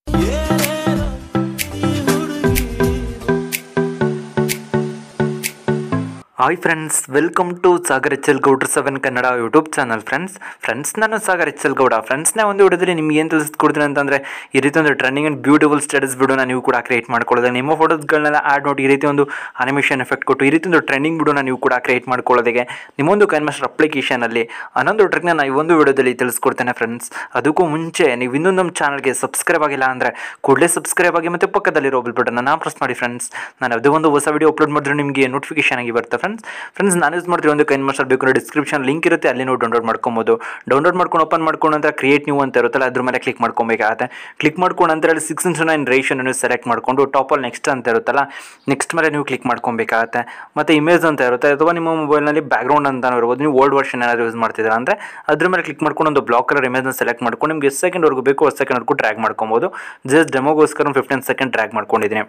hi friends welcome to Sagar H L Gowdra seven Kannada YouTube channel friends friends ನಾನು Sagar H L Gowda ಫ್ರೆಂಡ್ಸ್ನ ಒಂದು ವಿಡಿಯೋದಲ್ಲಿ ನಿಮ್ಗೆ ಏನು ತಿಳಿಸ್ಕೊಡ್ತೀನಿ ಅಂತಂದರೆ ಈ ರೀತಿ ಒಂದು ಟ್ರೆಂಡಿಂಗ್ ಆ್ಯಂಡ್ ಬ್ಯೂಟಿಫುಲ್ ಸ್ಟೇಟಸ್ ವಿಡಿಯೋನ ನೀವು ಕೂಡ ಕ್ರಿಯೇಟ್ ಮಾಡ್ಕೊಳ್ಳೋದು ನಿಮ್ಮ ಫೋಟೋಸ್ಗಳನ್ನೆಲ್ಲ ಆ್ಯಡ್ ನೋಡಿ ಈ ರೀತಿ ಒಂದು ಅನಿಮೇಷನ್ ಎಫೆಕ್ಟ್ ಕೊಟ್ಟು ಈ ರೀತಿ ಒಂದು ಟ್ರೆಂಡಿಂಗ್ ವಿಡಿಯೋನ ನೀವು ಕೂಡ ಕ್ರಿಯೇಟ್ ಮಾಡ್ಕೊಳ್ಳೋದಕ್ಕೆ ನಿಮ್ಮೊಂದು ಕೈನ್ಮಾಸ್ಟರ್ ಅಪ್ಲಿಕೇಶನಲ್ಲಿ ಹನ್ನೊಂದು ಟ್ರಿಕ್ನ ನಾನು ಈ ಒಂದು ವಿಡಿಯೋದಲ್ಲಿ ತಿಳಿಸ್ಕೊಡ್ತೇನೆ ಫ್ರೆಂಡ್ಸ್ ಅದಕ್ಕೂ ಮುಂಚೆ ನೀವು ಇನ್ನೂ ನಮ್ಮ ಚಾನಲ್ಗೆ ಸಬ್ಸ್ಕ್ರೈಬ್ ಆಗಿಲ್ಲ ಅಂದರೆ ಕೂಡಲೇ ಸಬ್ಸ್ಕ್ರೈಬ್ ಆಗಿ ಮತ್ತು ಪಕ್ಕದಲ್ಲಿರೋ ಬಿಲ್ ಬಟನ್ನ ಪ್ರೆಸ್ ಮಾಡಿ ಫ್ರೆಂಡ್ಸ್ ನಾನು ಯಾವುದೇ ಒಂದು ಹೊಸ ವಿಡಿಯೋ ಅಪ್ಲೋಡ್ ಮಾಡಿದ್ರೆ ನಿಮಗೆ ನೋಟಿಫಿಕೇಶನ್ ಆಗಿ ಬರುತ್ತೆ ಫ್ರೆಂಡ್ಸ್ ಫ್ರೆಂಡ್ಸ್ ನಾನು ಯೂಸ್ ಮಾಡ್ತೀವಿ ಒಂದು ಕೈನ್ ಮಾಸ್ಟರ್ ಬೇಕು ಡಿಸ್ಕ್ರಿಪ್ಷನ್ ಲಿಂಕ್ ಇರುತ್ತೆ ಅಲ್ಲಿ ನೀವು ಡೌನ್ಲೋಡ್ ಮಾಡ್ಕೊಬೋದು ಡೌನ್ಲೋಡ್ ಮಾಡ್ಕೊಂಡು ಓಪನ್ ಮಾಡ್ಕೊಂಡು ನಂತರ ಕ್ರಿಯೇಟ್ ನ್ಯೂ ಅಂತ ಇರುತ್ತಲ್ಲ ಅದ್ರ ಮೇಲೆ ಕ್ಲಿಕ್ ಮಾಡ್ಕೊಬೇಕಾಗತ್ತೆ ಕ್ಲಿಕ್ ಮಾಡ್ಕೊಂಡು ನಂತರ ಅಲ್ಲಿ ಸಿಕ್ಸ್ ಇಂಟು ನೈನ್ ರೇಷನ್ ನೀವು ಸೆಲೆಕ್ಟ್ ಮಾಡಿಕೊಂಡು ಟಾಪಲ್ಲಿ ನೆಕ್ಸ್ಟ್ ಅಂತ ಇರುತ್ತಲ್ಲ ನೆಕ್ಸ್ಟ್ ಮೇಲೆ ನೀವು ಕ್ಲಿಕ್ ಮಾಡ್ಕೊಬೇಕಾಗತ್ತೆ ಮತ್ತು ಇಮೇಜ್ ಅಂತ ಇರುತ್ತೆ ಅಥವಾ ನಿಮ್ಮ ಮೊಬೈಲ್ನಲ್ಲಿ ಬ್ಯಾಕ್ಗ್ರೌಂಡ್ ಅಂತ ಇರ್ಬೋದು ನೀವು ಓಲ್ಡ್ ವರ್ಷನ್ ಏನಾದ್ರು ಯೂಸ್ ಮಾಡ್ತಿದ್ದೀರಾ ಅಂದರೆ ಅದ್ರ ಮೇಲೆ ಕ್ಲಿಕ್ ಮಾಡ್ಕೊಂಡು ಒಂದು ಬ್ಲಾಕ್ ಕಲರ್ ಇಮೇಜ್ನ ಸೆಲೆಕ್ಟ್ ಮಾಡ್ಕೊಂಡು ನಿಮ್ಗೆ ಎಷ್ಟು ಸೆಕೆಂಡ್ವರೆಗೂ ಬೇಕು ಅಷ್ಟು ಸೆಕೆಂಡ್ವರೆಗೂ ಟ್ರ್ಯಾಕ್ ಮಾಡ್ಕೊಬೋದು ಜಸ್ಟ್ ಡೆಮೋಗೋಸ್ಕರ ಫಿಫ್ಟೀನ್ ಸೆಕೆಂಡ್ ಟ್ರ್ಯಾಕ್ ಮಾಡ್ಕೊಂಡಿದ್ದೀನಿ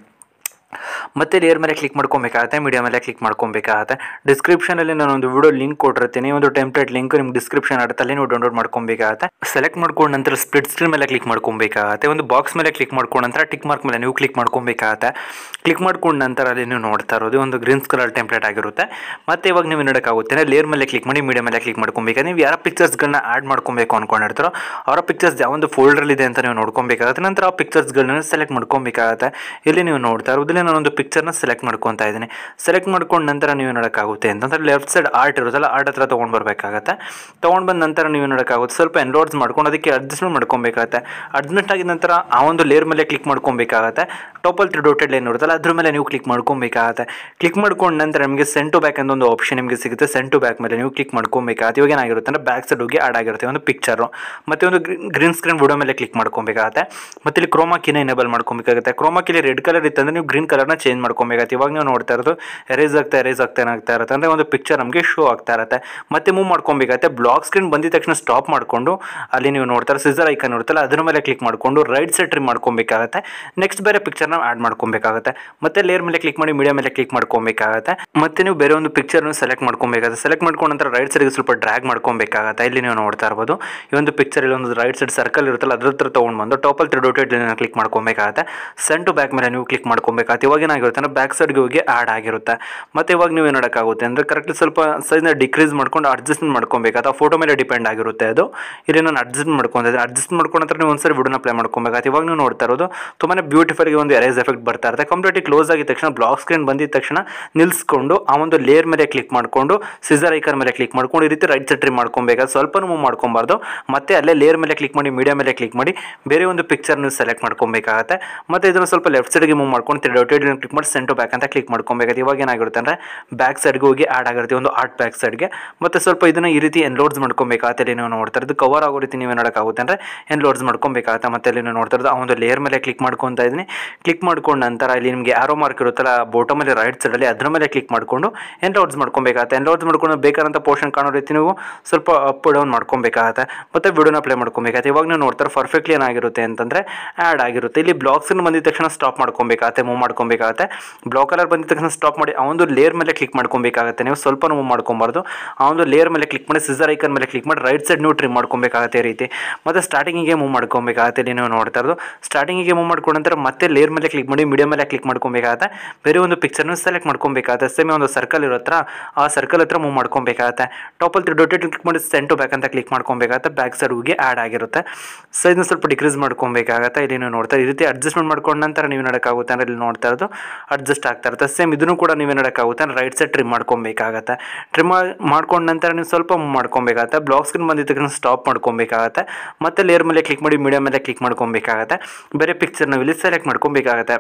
ಮತ್ತೆ ಲೇಯರ್ ಮೇಲೆ ಕ್ಲಿಕ್ ಮಾಡ್ಕೊಬೇಕಾಗತ್ತೆ ಮೀಡಿಯಾ ಮೇಲೆ ಕ್ಲಿಕ್ ಮಾಡ್ಕೊಬೇಕಾಗತ್ತೆ ಡಿಸ್ಕ್ರಿಪ್ಷನಲ್ಲಿ ನಾನು ಒಂದು ವಿಡಿಯೋ ಲಿಂಕ್ ಕೊಟ್ಟಿರ್ತೀನಿ ಒಂದು ಟೆಂಪ್ಲೇಟ್ ಲಿಂಕ್ ನಿಮ್ಗೆ ಡಿಸ್ಕ್ರಿಪ್ಷನ್ ಆಗುತ್ತೆ ಅಲ್ಲಿ ನೀವು ಡೌನ್ಲೋಡ್ ಮಾಡ್ಕೊಬೇಕಾಗತ್ತೆ ಸೆಲೆಕ್ಟ್ ಮಾಡ್ಕೊಂಡ ನಂತರ ಸ್ಪ್ಲಿಟ್ ಸ್ಕ್ರೀನ್ ಮೇಲೆ ಕ್ಲಿಕ್ ಮಾಡ್ಕೊಬೇಕಾಗತ್ತೆ ಒಂದು ಬಾಕ್ಸ್ ಮೇಲೆ ಕ್ಲಿಕ್ ಮಾಡ್ಕೊಂಡ ನಂತರ ಟಿಕ್ ಮಾರ್ಕ್ ಮೇಲೆ ನೀವು ಕ್ಲಿಕ್ ಮಾಡ್ಕೊಬೇಕಾಗತ್ತೆ ಕ್ಲಿಕ್ ಮಾಡ್ಕೊಂಡ ನಂತರ ಅಲ್ಲಿ ನೀವು ನೋಡ್ತಾ ಇರೋದು ಒಂದು ಗ್ರೀನ್ ಕಲರ್ ಟೆಂಪ್ಲೇಟ್ ಆಗಿರುತ್ತೆ ಮತ್ತೆ ಇವಾಗ ನೀವು ನೋಡೋಕ್ಕಾಗುತ್ತೆ ಲೇಯರ್ ಮೇಲೆ ಕ್ಲಿಕ್ ಮಾಡಿ ಮೀಡಿಯಾ ಮೇಲೆ ಕ್ಲಿಕ್ ಮಾಡ್ಕೊಬೇಕಾದ್ರೆ ನೀವು ಯಾರ ಪಿಕ್ಚರ್ಸ್ಗಳನ್ನ ಆ್ಯಡ್ ಮಾಡ್ಕೊಬೇಕು ಅನ್ಕೊಂಡಿರ್ತಾರೋ ಅವರ ಪಿಕ್ಚರ್ಸ್ ಯಾವೊಂದು ಫೋಲ್ಡರ್ ಇದೆ ಅಂತ ನೀವು ನೋಡ್ಕೊಬೇಕಾಗತ್ತೆ ನಂತರ ಆ ಪಿಕ್ಚರ್ಸ್ಗಳನ್ನ ಸೆಲೆಕ್ಟ್ ಮಾಡ್ಕೊಬೇಕಾಗತ್ತೆ ಇಲ್ಲಿ ನೀವು ನೋಡ್ತಾ ಇರೋದಿಲ್ಲ ನಾನೊಂದು ಪಿಕ್ಚರ್ನ ಸೆಲೆಕ್ಟ್ ಮಾಡ್ಕೊತಾ ಇದ್ದೀನಿ ಸೆಲೆಕ್ಟ್ ಮಾಡ್ಕೊಂಡ ನಂತರ ನೀವು ನೋಡೋಕ್ಕಾಗುತ್ತೆ ಅಂತಂದ್ರೆ ಲೆಫ್ಟ್ ಸೈಡ್ ಆರ್ಟ್ ಇರುತ್ತಲ್ಲ ಆರ್ಟ್ ಹತ್ರ ತೊಗೊಂಡು ಬರಬೇಕಾಗತ್ತೆ ತೊಗೊಂಡು ಬಂದ ನಂತರ ನೀವು ನೋಡೋಕ್ಕಾಗುತ್ತೆ ಸ್ವಲ್ಪ ಎನ್ಲೋಡ್ಸ್ ಮಾಡ್ಕೊಂಡು ಅದಕ್ಕೆ ಅಡ್ಜಸ್ಟ್ಮೆಂಟ್ ಮಾಡ್ಕೊಬೇಕಾಗತ್ತೆ ಅಡ್ಜಸ್ಟ್ಮೆಂಟ್ ಆಗಿದ ನಂತರ ಆ ಒಂದು ಲೇಯರ್ ಮೇಲೆ ಕ್ಲಿಕ್ ಮಾಡ್ಕೊಬೇಕಾಗತ್ತೆ ಟಾಪಲ್ ತ್ರೀ ಡೋಟೆಡ್ ಲೈನ್ ಇರುತ್ತಲ್ಲ ಅದ್ರ ಮೇಲೆ ನೀವು ಕ್ಲಿಕ್ ಮಾಡ್ಕೊಬೇಕಾಗತ್ತೆ ಕ್ಲಿಕ್ ಮಾಡ್ಕೊಂಡ ನಂತರ ನಿಮಗೆ ಸೆಂಟ್ ಟು ಬ್ಯಾಕ್ ಅಂತ ಒಂದು ಆಪ್ಷನ್ ನಿಮಗೆ ಸಿಗುತ್ತೆ ಸೆಂಟ್ ಟು ಬ್ಯಾಕ್ ಮೇಲೆ ನೀವು ಕ್ಲಿಕ್ ಮಾಡ್ಕೊಬೇಕಾಗತ್ತೆ ಇವಾಗ ಏನಾಗಿರುತ್ತೆ ಅಂದರೆ ಬ್ಯಾಕ್ ಸೈಡ್ ಹೋಗಿ ಆಡ್ ಆಗಿರುತ್ತೆ ಒಂದು ಪಿಕ್ಚರು ಮತ್ತು ಒಂದು ಗ್ರೀನ್ ಸ್ಕ್ರೀನ್ ವಿಡಿಯೋ ಮೇಲೆ ಕ್ಲಿಕ್ ಮಾಡ್ಕೊಬೇಕಾಗತ್ತೆ ಮತ್ತು ಇಲ್ಲಿ ಕ್ರೋಮಾ ಕೀನ ಎನೇಬಲ್ ಮಾಡ್ಕೊಬೇಕಾಗುತ್ತೆ ಕ್ರೋಮಾ ಕೀಲಿ ರೆಡ್ ಕಲರ್ ಇತ್ತಂದ್ರೆ ನೀವು ಗ್ರೀನ್ ಕಲರ್ನ ಚೇಂಜ್ ಮಾಡ್ಕೊಬೇಕಾಗುತ್ತೆ ಇವಾಗ ನೀವು ನೋಡ್ತಾ ಇರೋದು ಎರೇಸ್ ಆಗ್ತಾ ಎರೇಸ್ ಆಗ್ತಾ ಏನಾಗ್ತಾ ಇರುತ್ತೆ ಅಂದರೆ ಒಂದು ಪಿಕ್ಚರ್ ನಮಗೆ ಶೋ ಆಗ್ತಾ ಇರುತ್ತೆ ಮತ್ತೆ ಮೂವ್ ಮಾಡ್ಕೊಬೇಕಾಗುತ್ತೆ ಬ್ಲಾಕ್ ಸ್ಕ್ರೀನ್ ಬಂದಿದ ತಕ್ಷಣ ಸ್ಟಾಪ್ ಮಾಡಿಕೊಂಡು ಅಲ್ಲಿ ನೀವು ನೋಡ್ತಾರೆ ಸಿಸರ್ ಐಕನ್ ಇರುತ್ತಲ್ಲ ಅದ್ರ ಮೇಲೆ ಕ್ಲಿಕ್ ಮಾಡಿಕೊಂಡು ರೈಟ್ ಸೈಡ್ ಟ್ರಿಮ್ ಮಾಡ್ಕೊಬೇಕಾಗುತ್ತೆ ನೆಕ್ಸ್ಟ್ ಬೇರೆ ಪಿಕ್ಚರ್ನ ಆ್ಯಡ್ ಮಾಡ್ಕೊಬೇಕಾಗುತ್ತೆ ಮತ್ತೆ ಲೇಯರ್ ಮೇಲೆ ಕ್ಲಿಕ್ ಮಾಡಿ ಮೀಡಿಯಾ ಮೇಲೆ ಕ್ಲಿಕ್ ಮಾಡ್ಕೊಬೇಕಾಗುತ್ತೆ ಮತ್ತೆ ನೀವು ಬೇರೆ ಒಂದು ಪಿಕ್ಚರ್ನ ಸೆಲೆಕ್ಟ್ ಮಾಡ್ಕೊಬೇಕಾಗುತ್ತೆ ಸೆಲೆಕ್ಟ್ ಮಾಡ್ಕೊಂಡ ನಂತರ ರೈಟ್ ಸೈಡ್ಗೆ ಸ್ವಲ್ಪ ಡ್ರ್ಯಾಗ್ ಮಾಡ್ಕೊಬೇಕಾಗುತ್ತೆ ಇಲ್ಲಿ ನೀವು ನೋಡ್ತಾ ಇರ್ಬೋದು ಈ ಒಂದು ಪಿಕ್ಚರ್ ಇಲ್ಲಿ ಒಂದು ರೈಟ್ ಸೈಡ್ ಸರ್ಕಲ್ ಇರುತ್ತಲ್ಲ ಅದ್ರ ಹತ್ರ ತೊಗೊಂಡು ಬಂದು ಟಾಪಲ್ ತ್ರೀ ಡೋಟೆಡ್ ಕ್ಲಿಕ್ ಮಾಡ್ಕೊಬೇಕಾಗುತ್ತೆ ಸೆಂಟ್ ಟು ಬ್ಯಾಕ್ ಮೇಲೆ ನೀವು ಕ್ಲಿಕ್ ಮಾಡ್ಕೊಬೇಕಾಗುತ್ತೆ ಇವಾಗ ಏನಾಗಿರುತ್ತೆ ಅಂದರೆ ಬ್ಯಾಕ್ ಸೈಡ್ಗೆ ಹೋಗಿ ಆ್ಯಡ್ ಆಗಿರುತ್ತೆ ಮತ್ತೆ ಇವಾಗ ನೀವು ಏನು ಮಾಡೋಕ್ಕಾಗುತ್ತೆ ಅಂದರೆ ಕರೆಕ್ಟ್ಲಿ ಸ್ವಲ್ಪ ಸೈಜ್ನ ಡಿಕ್ರೀಸ್ ಮಾಡ್ಕೊಂಡು ಅಡ್ಜಸ್ಟ್ಮೆಂಟ್ ಮಾಡ್ಕೊಬೇಕಾಗುತ್ತೆ ಆ ಫೋಟೋ ಮೇಲೆ ಡಿಪೆಂಡ್ ಆಗಿರುತ್ತೆ ಅದು ಇಲ್ಲಿ ನಾನು ಅಡ್ಜಸ್ಟ್ ಮಾಡ್ಕೊಂಡಿದ್ದೆ ಅಡ್ಜಸ್ಟ್ ಮಾಡ್ಕೊಂಡ ನಂತರ ನೀವು ಒಂದ್ಸರಿ ವಿಡಿಯೋನ ಪ್ಲೇ ಮಾಡ್ಕೊಬೇಕಾಗುತ್ತೆ ಇವಾಗ ನೀವು ನೋಡ್ತಾ ಇರೋದು ತುಂಬಾ ಬ್ಯೂಟಿಫುಲ್ಗೆ ಒಂದು ಎರೇಸ್ ಎಫೆಕ್ಟ್ ಬರ್ತಾ ಇರುತ್ತೆ ಕಂಪ್ಲೀಟ್ಲಿ ಕ್ಲೋಸ್ ಆಗಿದ ತಕ್ಷಣ ಬ್ಲಾಕ್ ಸ್ಕ್ರೀನ್ ಬಂದಿದ ತಕ್ಷಣ ನಿಲ್ಲಿಸ್ಕೊಂಡು ಆ ಒಂದು ಲೇಯರ್ ಮೇಲೆ ಕ್ಲಿಕ್ ಮಾಡಿಕೊಂಡು ಸಿಸರ್ ಐಕನ್ ಮೇಲೆ ಕ್ಲಿಕ್ ಮಾಡ್ಕೊಂಡು ಈ ರೀತಿ ರೈಟ್ ಸೈಡ್ ಟ್ರಿಮ್ ಮಾಡ್ಕೊಬೇಕಾದ್ರೆ ಸ್ವಲ್ಪ ಮೂವ್ ಮಾಡ್ಕೊಬಾರ್ದು ಮತ್ತೆ ಅಲ್ಲೇ ಲೇಯರ್ ಮೇಲೆ ಕ್ಲಿಕ್ ಮಾಡಿ ಮೀಡಿಯಾ ಮೇಲೆ ಕ್ಲಿಕ್ ಮಾಡಿ ಬೇರೆ ಒಂದು ಪಿಕ್ಚರ್ ನೀವು ಸೆಲೆಕ್ಟ್ ಮಾಡ್ಕೊಬೇಕಾಗತ್ತೆ ಮತ್ತೆ ಇದನ್ನು ಸ್ವಲ್ಪ ಲೆಫ್ಟ್ ಸೈಡ್ಗೆ ಮೂವ್ ಮಾಡ್ಕೊಂಡು ಡೊಟೆಡ್ ಕ್ಲಿಕ್ ಮಾಡಿ ಸೆಂಟು ಬ್ಯಾಕ್ ಅಂತ ಕ್ಲಿಕ್ ಮಾಡ್ಕೊಬೇಕಾಗುತ್ತೆ ಇವಾಗ ಏನಾಗಿರುತ್ತೆ ಅಂದರೆ ಬ್ಯಾಕ್ ಸೈಡ್ಗೆ ಹೋಗಿ ಆ್ಯಡ್ ಆಗಿರುತ್ತೆ ಒಂದು ಆರ್ಟ್ ಬ್ಯಾಕ್ ಸೈಡ್ಗೆ ಮತ್ತೆ ಸ್ವಲ್ಪ ಇದನ್ನು ಈ ರೀತಿ ಎನ್ಲೋಡ್ಸ್ ಮಾಡ್ಕೊಬೇಕಾಗತ್ತೆ ಇಲ್ಲಿ ನೀವು ನೋಡ್ತಾ ಇರೋದು ಕವರ್ ಆಗೋ ರೀತಿ ನೀವು ನೋಡೋಕ್ಕಾಗುತ್ತೆ ಅಂದರೆ ಎನ್ಲೋಡ್ಸ್ ಮಾಡ್ಕೊಬೇಕಾಗತ್ತೆ ಮತ್ತೆ ಇಲ್ಲಿ ನೀವು ನೋಡ್ತಾ ಇರೋದು ಆ ಒಂದು ಲೇಯರ್ ಮೇಲೆ ಕ್ಲಿಕ್ ಮಾಡ್ಕೊತಾ ಇದ್ದೀನಿ ಕ್ಲಿಕ್ ಮಾಡ್ಕೊಂಡ ನಂತರ ಇಲ್ಲಿ ನಿಮಗೆ ಆರೋ ಮಾರ್ಕ್ ಇರುತ್ತಲ್ಲ ಬಾಟಮಲ್ಲಿ ರೈಟ್ ಸೈಡಲ್ಲಿ ಅದ್ರ ಮೇಲೆ ಕ್ಲಿಕ್ ಮಾಡಿಕೊಂಡು ಎನ್ಲೋಡ್ಸ್ ಮಾಡ್ಕೊಬೇಕಾಗತ್ತೆ ಎನ್ಲೋಡ್ಸ್ ಮಾಡ್ಕೊಂಡು ಬೇಕಾದಂಥ ಪೋರ್ಷನ್ ಕಾಣೋ ರೀತಿ ನೀವು ಸ್ವಲ್ಪ ಅಪ್ ಡೌನ್ ಮಾಡ್ಕೊಬೇಕಾಗತ್ತೆ ಮತ್ತೆ ವಿಡಿಯೋನ ಪ್ಲೇ ಮಾಡ್ಕೊಬೇಕಾಗತ್ತೆ ಇವಾಗ ನೀವು ನೋಡ್ತಾರೆ ಪರ್ಫೆಕ್ಟ್ಲಿ ಏನಾಗಿರುತ್ತೆ ಅಂತಂದರೆ ಆ್ಯಡ್ ಆಗಿರುತ್ತೆ ಇಲ್ಲಿ ಬ್ಲಾಕ್ಸನ್ನು ಬಂದಿದ ತಕ್ಷಣ ಸ್ಟಾಪ್ ಮಾಡ್ಕೊಬೇಕಾಗತ್ತೆ ಮೂವ್ ಮಾಡ್ಕೊಬೇಕಾಗತ್ತೆ ಬ್ಲಾಕ್ ಕಲರ್ ಬಂದಿದ ತಕ್ಷಣ ಸ್ಟಾಪ್ ಮಾಡಿ ಆ ಒಂದು ಲೇಯರ್ ಮೇಲೆ ಕ್ಲಿಕ್ ಮಾಡ್ಕೊಬೇಕಾಗತ್ತೆ ನೀವು ಸ್ವಲ್ಪ ಮೂವ್ ಮಾಡ್ಕೊಬಾರ್ದು ಆ ಒಂದು ಲೇಯರ್ ಮೇಲೆ ಕ್ಲಿಕ್ ಮಾಡಿ ಸಿಸರ್ ಐಕನ್ ಮೇಲೆ ಕ್ಲಿಕ್ ಮಾಡಿ ರೈಟ್ ಸೈಡ್ ನೀವು ಟ್ರಿಮ್ ಮಾಡ್ಕೊಬೇಕಾಗತ್ತೆ ಈ ರೀತಿ ಮತ್ತು ಸ್ಟಾರ್ಟಿಂಗಿಗೆ ಮೂವ್ ಮಾಡ್ಕೊಬೇಕಾಗತ್ತೆ ಇಲ್ಲಿ ನೀವು ನೋಡ್ತಾ ಇರೋದು ಸ್ಟಾರ್ಟಿಂಗಿಗೆ ಮೂವ್ ಮಾಡ್ಕೊಂಡ ನಂತರ ಮತ್ತೆ ಲೇಯರ್ ಮೇಲೆ ಕ್ಲಿಕ್ ಮಾಡಿ ಮೀಡಿಯಾ ಮೇಲೆ ಕ್ಲಿಕ್ ಮಾಡ್ಕೊಬೇಕಾಗತ್ತೆ ಬೇರೆ ಒಂದು ಪಿಕ್ಚರ್ನ ಸೆಲೆಕ್ಟ್ ಮಾಡ್ಕೊಬೇಕಾಗತ್ತೆ ಸೇಮ್ ಒಂದು ಸರ್ಕಲ್ ಇರೋ ಹತ್ರ ಆ ಸರ್ಕಲ್ ಹತ್ರ ಮೂವ್ ಮಾಡ್ಕೊಬೇಕಾಗತ್ತೆ ಟಾಪಲ್ ತ್ರೀ ಡೊಟೆಡ್ ಕ್ಲಿಕ್ ಮಾಡಿ ಸೆಂಟ್ ಟು ಬ್ಯಾಕ್ ಅಂತ ಕ್ಲಿಕ್ ಮಾಡ್ಕೊಬೇಕಾಗತ್ತೆ ಬ್ಯಾಕ್ ಸೈಡ್ ಹೋಗಿ ಆ್ಯಡ್ ಆಗಿರುತ್ತೆ ಸೈಜ್ನ ಸ್ವಲ್ಪ ಡಿಕ್ರೀಸ್ ಮಾಡ್ಕೊಬೇಕಾಗತ್ತೆ ಇಲ್ಲಿ ನೀವು ನೋಡ್ತಾ ಈ ರೀತಿ ಅಡ್ಜಸ್ಟ್ಮೆಂಟ್ ಮಾಡ್ಕೊಂಡ ನಂತರ ನೀವು ನೋಡೋಕ್ಕಾಗುತ್ತೆ ಅಂದರೆ ಇಲ್ಲಿ ನೋಡ್ತಾ ಇರೋದು ಅಡ್ಜಸ್ಟ್ ಆಗ್ತಾ ಇರುತ್ತೆ ಸೇಮ್ ಇದನ್ನು ಕೂಡ ನೀವು ನೋಡೋಕ್ಕಾಗುತ್ತೆ ಅಂದರೆ ರೈಟ್ ಸೈಡ್ ಟ್ರಿಮ್ ಮಾಡ್ಕೊಬೇಕಾಗತ್ತೆ ಟ್ರಿಮ್ ಮಾಡ್ಕೊಂಡ ನಂತರ ನೀವು ಸ್ವಲ್ಪ ಮೂವ್ ಮಾಡ್ಕೊಬೇಕಾಗತ್ತೆ ಬ್ಲಾಕ್ ಸ್ಕ್ರೀನ್ ಬಂದಿದ್ದ ತಕ್ಷಣ ಸ್ಟಾಪ್ ಮಾಡ್ಕೊಬೇಕಾಗತ್ತೆ ಮತ್ತೆ ಲೇಯರ್ ಮೇಲೆ ಕ್ಲಿಕ್ ಮಾಡಿ ಮೀಡಿಯಾ ಮೇಲೆ ಕ್ಲಿಕ್ ಮಾಡ್ಕೊಬೇಕಾಗತ್ತೆ ಬೇರೆ ಪಿಕ್ಚರ್ನ ಇಲ್ಲಿ ಸೆಲೆಕ್ಟ್ ಮಾಡ್ಕೊಬೇಕಾಗತ್ತೆ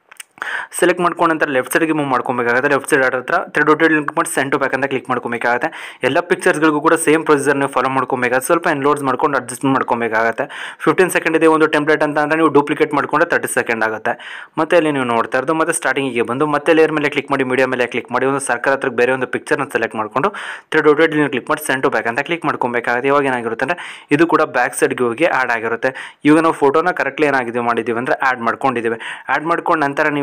ಸೆಲೆಕ್ಟ್ ಮಾಡ್ಕೊಂಡ ನಂತರ ಲೆಫ್ಟ್ ಸೈಡ್ಗೆ ಮೂವ್ ಮಾಡ್ಕೊಬೇಕಾಗುತ್ತೆ ಲೆಫ್ಟ್ ಸೈಡ್ ಹತ್ರ ತ್ರೀ ಡೊಟೆಡ್ ಲಿಂಕ್ ಮಾಡಿ ಸೆಂಟ್ ಟು ಬ್ಯಾಕ್ ಅಂತ ಕ್ಲಿಕ್ ಮಾಡ್ಕೊಬೇಕಾಗುತ್ತೆ ಎಲ್ಲ ಪಿಕ್ಚರ್ಸ್ಗಳಿಗೂ ಕೂಡ ಸೇಮ್ ಪ್ರೊಸೀಜರ್ ನೀವು ಫಾಲೋ ಮಾಡ್ಕೊಬೇಕಾಗುತ್ತೆ ಸ್ವಲ್ಪ ಎನ್ಲೋಡ್ಸ್ ಮಾಡ್ಕೊಂಡು ಅಡ್ಜಸ್ಟ್ ಮಾಡ್ಕೊಬೇಕಾಗುತ್ತೆ ಫಿಫ್ಟೀನ್ ಸೆಕೆಂಡ್ ಇದೆ ಒಂದು ಟೆಂಪ್ಲೇಟ್ ಅಂತ ಅಂದರೆ ನೀವು ಡೂಪ್ಲಿಕೇಟ್ ಮಾಡ್ಕೊಂಡ್ರೆ ತರ್ಟಿ ಸೆಕೆಂಡ್ ಆಗುತ್ತೆ ಮತ್ತೆ ಅಲ್ಲಿ ನೀವು ನೋಡ್ತಾ ಇರೋದು ಮತ್ತೆ ಸ್ಟಾರ್ಟಿಂಗಿಗೆ ಬಂದು ಮತ್ತೆ ಲೇಯರ್ ಮೇಲೆ ಕ್ಲಿಕ್ ಮಾಡಿ ಮೀಡಿಯಾ ಮೇಲೆ ಕ್ಲಿಕ್ ಮಾಡಿ ಒಂದು ಸರ್ಕಲ್ ಹತ್ರ ಬೇರೆ ಒಂದು ಪಿಕ್ಚರ್ನ ಸೆಲೆಕ್ಟ್ ಮಾಡಿಕೊಂಡು ತ್ರೀ ಡೊಟೆಡ್ ಲಿಂಕ್ ಕ್ಲಿಕ್ ಮಾಡಿ ಸೆಂಟ್ ಟು ಬ್ಯಾಕ್ ಅಂತ ಕ್ಲಿಕ್ ಮಾಡ್ಕೊಬೇಕಾಗುತ್ತೆ ಇವಾಗ ಏನಾಗಿರುತ್ತೆ ಅಂದರೆ ಇದು ಕೂಡ ಬ್ಯಾಕ್ ಸೈಡ್ಗೆ ಹೋಗಿ ಆ್ಯಡ್ ಆಗಿರುತ್ತೆ ಇವಾಗ ನಾವು ಫೋಟೋನ ಕರೆಕ್ಟ್ಲಿ ಏನಾಗಿದೆ ಮಾಡಿದ್ದೀವಿ ಅಂದರೆ ಆ್ಯಡ್ ಮಾಡ್ಕೊಂಡಿದ್ದೀವಿ ಆ್ಯಡ್ ಮಾಡ್ಕೊಂಡು ನಂತರ ನೀವು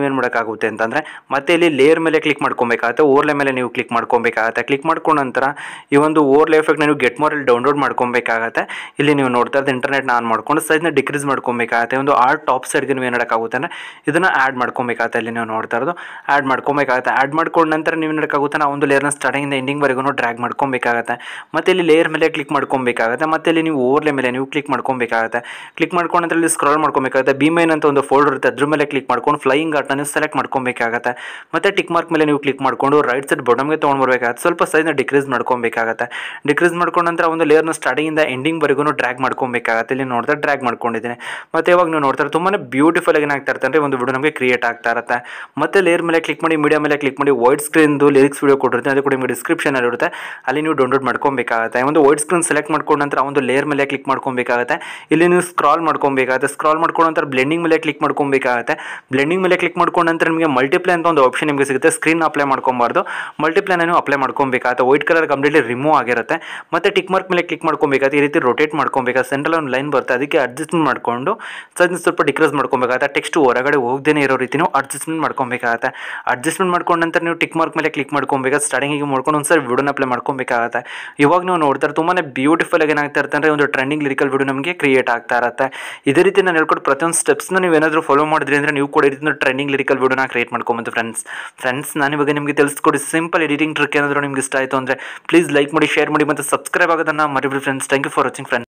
ನೀವೇನು ಮಾಡೋಕ್ಕಾಗುತ್ತೆ ಅಂತಂದರೆ ಮತ್ತೆ ಇಲ್ಲಿ ಲೇಯರ್ ಮೇಲೆ ಕ್ಲಿಕ್ ಮಾಡ್ಕೊಬೇಕಾಗತ್ತೆ ಓರ್ಲೆ ಮೇಲೆ ನೀವು ಕ್ಲಿಕ್ ಮಾಡ್ಕೊಬೇಕಾಗತ್ತೆ ಕ್ಲಿಕ್ ಮಾಡ್ಕೊಂಡ ನಂತರ ಈ ಒಂದು ಓರ್ಲೆ ಎಫೆಕ್ಟ್ ನೀವು ಗೆಟ್ ಮೋರಲ್ಲಿ ಡೌನ್ಲೋಡ್ ಮಾಡ್ಕೊಬೇಕಾಗತ್ತೆ ಇಲ್ಲಿ ನೀವು ನೋಡ್ತಾ ಇರೋದು ಇಂಟರ್ನೆಟ್ನ ಆನ್ ಮಾಡ್ಕೊಂಡು ಸೈಜ್ನ ಡಿಕ್ರೀಸ್ ಮಾಡ್ಕೊಬೇಕಾಗತ್ತೆ ಒಂದು ಆರ್ ಟಾಪ್ ಸೈಡ್ಗೆ ನೀವು ಏನು ಮಾಡೋಕ್ಕಾಗುತ್ತೆ ಅಂದರೆ ಇದನ್ನು ಆ್ಯಡ್ ಮಾಡ್ಕೊಬೇಕಾಗತ್ತೆ ಇಲ್ಲಿ ನೀವು ನೋಡ್ತಾ ಇರೋದು ಆ್ಯಡ್ ಮಾಡ್ಕೊಬೇಕಾಗತ್ತೆ ಆ್ಯಡ್ ಮಾಡ್ಕೊಂಡ ನಂತರ ನೀವು ಏನು ಮಾಡೋಕ್ಕಾಗುತ್ತೆ ನಾವು ಒಂದು ಲೇಯರ್ನ ಸ್ಟಾರ್ಟಿಂಗಿಂದ ಎಂಡಿಂಗ್ವರೆಗೂ ಡ್ರ್ಯಾಗ್ ಮಾಡ್ಕೊಬೇಕಾಗತ್ತೆ ಮತ್ತು ಇಲ್ಲಿ ಲೇಯರ್ ಮೇಲೆ ಕ್ಲಿಕ್ ಮಾಡ್ಕೊಬೇಕಾಗತ್ತೆ ಮತ್ತು ಇಲ್ಲಿ ನೀವು ಓರ್ಲೆ ಮೇಲೆ ನೀವು ಕ್ಲಿಕ್ ಮಾಡ್ಕೊಬೇಕಾಗತ್ತೆ ಕ್ಲಿಕ್ ಮಾಡ್ಕೊಂಡ ನಂತರ ಇಲ್ಲಿ ಸ್ಕ್ರಾಲ್ ಮಾಡ್ಕೊಬೇಕಾಗುತ್ತೆ ಬಿ ಮೈನ್ ಅಂತ ಒಂದು ಫೋಲ್ಡರ್ ಇರುತ್ತೆ ಅದ್ರ ಮೇಲೆ ಕ್ಲಿಕ್ ಮಾಡ್ಕೊಂಡು ಫ್ಲೈಯಿಂಗ್ ಆರ್ಟ್ನ ನೀವು ಸೆಲೆಕ್ಟ್ ಮಾಡ್ಕೊಬೇಕಾಗತ್ತೆ ಮತ್ತು ಟಿಕ್ ಮಾರ್ಕ್ ಮೇಲೆ ನೀವು ಕ್ಲಿಕ್ ಮಾಡ್ಕೊಂಡು ರೈಟ್ ಸೈಡ್ ಬೊಟಮ್ಗೆ ತೊಗೊಂಡು ಬರಬೇಕಾಗತ್ತೆ ಸ್ವಲ್ಪ ಸೈಜ್ನ ಡಿಕ್ರೀಸ್ ಮಾಡ್ಕೊಬೇಕಾಗತ್ತೆ ಡಿಕ್ರೀಸ್ ಮಾಡ್ಕೊಂಡ ನಂತರ ಒಂದು ಲೇಯರ್ನ ಸ್ಟಾರ್ಟಿಂಗಿಂದ ಎಂಡಿಂಗ್ವರೆಗೂ ಡ್ರ್ಯಾಗ್ ಮಾಡ್ಕೊಬೇಕಾಗತ್ತೆ ಇಲ್ಲಿ ನೋಡಿದ್ರೆ ಡ್ರ್ಯಾಗ್ ಮಾಡ್ಕೊಂಡಿದ್ದೀನಿ ಮತ್ತು ಇವಾಗ ನೀವು ನೋಡ್ತಾರೆ ತುಂಬಾ ಬ್ಯೂಟಿಫುಲ್ ಆಗಿ ಏನಾಗ್ತಾ ಇರುತ್ತೆ ಅಂದರೆ ಒಂದು ವಿಡಿಯೋ ನಮಗೆ ಕ್ರಿಯೇಟ್ ಆಗ್ತಾ ಇರುತ್ತೆ ಮತ್ತೆ ಲೇಯರ್ ಮೇಲೆ ಕ್ಲಿಕ್ ಮಾಡಿ ಮೀಡಿಯಾ ಮೇಲೆ ಕ್ಲಿಕ್ ಮಾಡಿ ವೈಟ್ ಸ್ಕ್ರೀನ್ದು ಲಿರಿಕ್ಸ್ ವಿಡಿಯೋ ಕೊಟ್ಟಿರ್ತೀನಿ ಅದು ಕೂಡ ನಿಮಗೆ ಡಿಸ್ಕ್ರಿಪ್ಷನಲ್ಲಿ ಇರುತ್ತೆ ಅಲ್ಲಿ ನೀವು ಡೌನ್ಲೋಡ್ ಮಾಡ್ಕೊಬೇಕಾಗತ್ತೆ ಒಂದು ವೈಟ್ ಸ್ಕ್ರೀನ್ ಸೆಲೆಕ್ಟ್ ಮಾಡ್ಕೊಂಡ ನಂತರ ಒಂದು ಲೇಯರ್ ಮೇಲೆ ಕ್ಲಿಕ್ ಮಾಡ್ಕೊಬೇಕಾಗತ್ತೆ ಇಲ್ಲಿ ನೀವು ಸ್ಕ್ರಾಲ್ ಮಾಡ್ಕೊಬೇಕಾಗತ್ತೆ ಸ್ಕ್ರಾಲ್ ಮಾಡ್ಕೊಂಡ ನಂತರ ಬ್ಲೆಂಡಿಂಗ್ ಮೇಲೆ ಕ್ಲಿಕ್ ಮಾಡ್ಕೊಬೇಕಾಗತ್ತೆ ಬ್ಲೆಂಡಿಂಗ್ ಮೇಲೆ ಕ್ಲಿಕ್ ಮಾಡ್ಕೊಂಡ ನಂತರ ನಿಮಗೆ ಮಲ್ಟಿಪ್ಲೈ ಅಂತ ಒಂದು ಆಪ್ಷನ್ ನಿಮಗೆ ಸಿಗುತ್ತೆ ಸ್ಕ್ರೀನ್ ಅಪ್ಲೈ ಮಾಡ್ಕೊಬಾರ್ದು ಮಲ್ಟಿಪ್ಲೈನ ನೀವು ಅಪ್ಲೈ ಮಾಡ್ಕೊಬೇಕಾಗತ್ತೆ ವೈಟ್ ಕಲರ್ ಕಂಪ್ಲೀಟ್ಲಿ ರಿಮೂವ್ ಆಗಿರುತ್ತೆ ಮತ್ತೆ ಟಿಕ್ ಮಾರ್ಕ್ ಮೇಲೆ ಕ್ಲಿಕ್ ಮಾಡ್ಕೊಬೇಕಾಗತ್ತೆ ಈ ರೀತಿ ರೊಟೇಟ್ ಮಾಡ್ಕೊಬೇಕಾಗುತ್ತೆ ಸೆಂಟ್ರಲ್ ಒಂದು ಲೈನ್ ಬರುತ್ತೆ ಅದಕ್ಕೆ ಅಡ್ಜಸ್ಟ್ಮೆಂಟ್ ಮಾಡಿಕೊಂಡು ಸೈಜ್ನ ಸ್ವಲ್ಪ ಡಿಕ್ರೀಸ್ ಮಾಡ್ಕೊಬೇಕಾಗತ್ತೆ ಟೆಕ್ಸ್ಟ್ ಹೊರಗಡೆ ಹೋಗದೇ ಇರೋ ರೀತಿ ನೀವು ಅಡ್ಜಸ್ಟ್ಮೆಂಟ್ ಮಾಡ್ಕೊಬೇಕಾಗತ್ತೆ ಅಡ್ಜಸ್ಟ್ಮೆಂಟ್ ಮಾಡ್ಕೊಂಡ ನಂತರ ನೀವು ಟಿಕ್ ಮಾರ್ಕ್ ಮೇಲೆ ಕ್ಲಿಕ್ ಮಾಡ್ಕೊಬೇಕಾಗತ್ತೆ ಸ್ಟಾರ್ಟಿಂಗಿಗೆ ಮಾಡ್ಕೊಂಡು ಒಂದು ಸರಿ ವಿಡಿಯೋನ ಅಪ್ಲೈ ಮಾಡ್ಕೊಬೇಕಾಗತ್ತೆ ಇವಾಗ ನೀವು ನೋಡ್ತಾರೆ ತುಂಬಾ ಬ್ಯೂಟಿಫುಲ್ ಆಗಿ ಏನಾಗ್ತಾ ಇರುತ್ತೆ ಅಂದರೆ ಒಂದು ಟ್ರೆಂಡಿಂಗ್ ಲಿರಿಕಲ್ ವಿಡಿಯೋ ನಮಗೆ ಕ್ರಿಯೇಟ್ ಆಗ್ತಾ ಇರುತ್ತೆ ಇದೇ ರೀತಿ ನಾನು ಹೇಳ್ಕೊಟ್ಟು ಪ್ರತಿಯೊಂದು ಸ್ಟೆಪ್ಸ್ನ ನೀವು ಏನಾದರೂ ಫಾಲೋ ಮಾಡಿದ್ರಿ ಅಂದರೆ ನೀವು ಕೂಡ ಈ ರೀತಿ ಟ್ರೆಂಡಿಂಗ್ ಲಿರಿಕಲ್ ವಿಡಿಯೋನ ಕ್ರಿಯೇಟ್ ಮಾಡ್ಕೊಂಬಂದು ಫ್ರೆಂಡ್ಸ್ ಫ್ರೆಂಡ್ಸ್ ನಾನು ಇವಾಗ ನಿಮಗೆ ತಿಳಿಸ್ಕೊಡಿ ಸಿಂಪಲ್ ಎಡಿಟಿಂಗ್ ಟ್ರಿಕ್ ಏನಾದರೂ ನಿಮ್ಗೆ ಇಷ್ಟ ಆಯಿತು ಅಂದರೆ ಪ್ಲೀಸ್ ಲೈಕ್ ಮಾಡಿ ಶೇರ್ ಮಾಡಿ ಮತ್ತು ಸಬ್ಸ್ಕ್ರೈಬ್ ಆಗೋದನ್ನು ಮರಿಬಿಡಿ friends thank you for watching friends